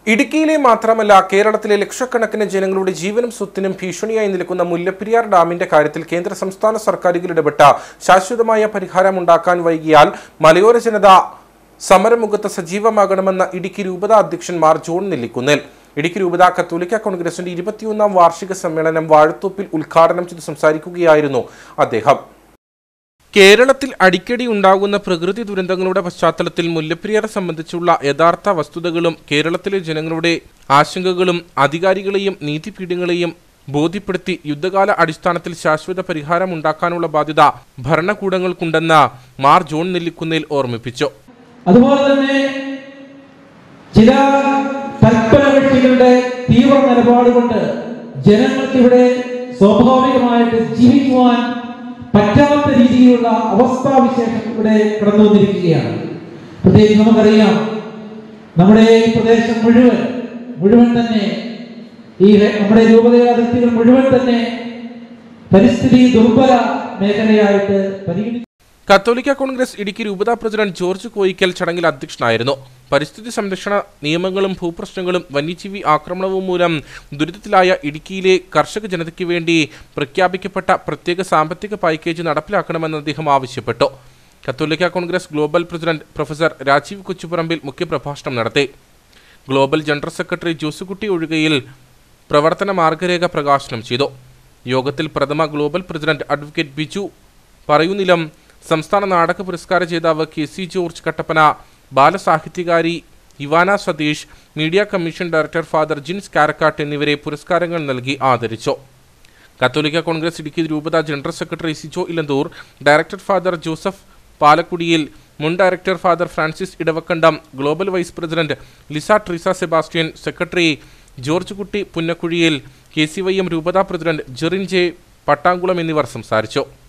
ഇടുക്കിയിലെ മാത്രമല്ല കേരളത്തിലെ ലക്ഷക്കണക്കിന് ജനങ്ങളുടെ ജീവനും സ്വത്തിനും ഭീഷണിയായി നിൽക്കുന്ന മുല്ലപ്പെരിയാർ ഡാമിന്റെ കാര്യത്തിൽ കേന്ദ്ര സംസ്ഥാന സർക്കാരുകൾ ഇടപെട്ട ശാശ്വതമായ പരിഹാരമുണ്ടാക്കാൻ വൈകിയാൽ മലയോര ജനത സമരമുഖത്ത് സജീവമാകണമെന്ന ഇടുക്കി രൂപത അധ്യക്ഷൻ മാർ ജോൺ നെല്ലിക്കുന്നിൽ ഇടുക്കി രൂപത കത്തോലിക്ക കോൺഗ്രസിന്റെ ഇരുപത്തിയൊന്നാം വാർഷിക സമ്മേളനം വാഴത്തോപ്പിൽ ഉദ്ഘാടനം ചെയ്ത് സംസാരിക്കുകയായിരുന്നു അദ്ദേഹം കേരളത്തിൽ അടിക്കടി ഉണ്ടാകുന്ന പ്രകൃതി ദുരന്തങ്ങളുടെ പശ്ചാത്തലത്തിൽ മുല്ലപ്പെരിയാർ സംബന്ധിച്ചുള്ള യഥാർത്ഥ വസ്തുതകളും കേരളത്തിലെ ജനങ്ങളുടെ ആശങ്കകളും അധികാരികളെയും നീതിപീഠങ്ങളെയും ബോധ്യപ്പെടുത്തി യുദ്ധകാല അടിസ്ഥാനത്തിൽ ശാശ്വത പരിഹാരമുണ്ടാക്കാനുള്ള ബാധ്യത ഭരണകൂടങ്ങൾക്കുണ്ടെന്ന് മാർ ജോൺ നെല്ലിക്കുന്നേൽ ഓർമ്മിപ്പിച്ചു അതുപോലെ തന്നെ ചില തൽപര കക്ഷികളുടെ തീവ്ര നിലപാട് കൊണ്ട് ജനങ്ങൾക്ക് ഇവിടെ സ്വാഭാവികമായിട്ട് ജീവിക്കുവാൻ പറ്റാത്ത രീതിയിലുള്ള അവസ്ഥാവിശേഷം ഇവിടെ കടന്നു വന്നിരിക്കുകയാണ് പ്രത്യേകിച്ച് നമുക്കറിയാം നമ്മുടെ ഈ പ്രദേശം മുഴുവൻ മുഴുവൻ തന്നെ ഈ രെ- നമ്മുടെ രൂപതയുടെ അതിർത്തികൾ മുഴുവൻ തന്നെ പരിസ്ഥിതി ദുർബല മേഖലയായിട്ട് പരിഗണിച്ചു കത്തോലിക്ക കോൺഗ്രസ് ഇടുക്കി രൂപതാ പ്രസിഡന്റ് ജോർജ് കോയിക്കൽ ചടങ്ങിൽ അധ്യക്ഷനായിരുന്നു പരിസ്ഥിതി സംരക്ഷണ നിയമങ്ങളും ഭൂപ്രശ്നങ്ങളും വന്യജീവി ആക്രമണവും മൂലം ദുരിതത്തിലായ ഇടുക്കിയിലെ കർഷക ജനതയ്ക്ക് വേണ്ടി പ്രഖ്യാപിക്കപ്പെട്ട പ്രത്യേക സാമ്പത്തിക പാക്കേജ് നടപ്പിലാക്കണമെന്ന് അദ്ദേഹം ആവശ്യപ്പെട്ടു കത്തോലിക്ക Congress global president professor Rajiv Kochuparambil മുഖ്യപ്രഭാഷണം നടത്തി global general secretary Josekutty Ozhukayil പ്രവർത്തന മാർഗരേഖ പ്രകാശനം ചെയ്തു യോഗത്തിൽ പ്രഥമ global president advocate Biju Parayunnilam സംസ്ഥാന നാടക പുരസ്കാര ജേതാവ് കെ സി ജോർജ് കട്ടപ്പന ബാലസാഹിത്യകാരി Ivana Satheesh media commission director father Jins Karakkattu എന്നിവരെ പുരസ്കാരങ്ങൾ നൽകി ആദരിച്ചു കത്തോലിക്ക കോൺഗ്രസ് ഇടുക്കി രൂപത general secretary Sijo Elanthoor director father Joseph Palakkudiyil മുൻ director father Francis Idavakandam global vice president Lisa Treesa Sebastian secretary Georgekutty Punnakuzhiyil K C Y M രൂപതാ പ്രസിഡന്റ് ജെറിൻ ജെ പട്ടാങ്കുളം എന്നിവർ സംസാരിച്ചു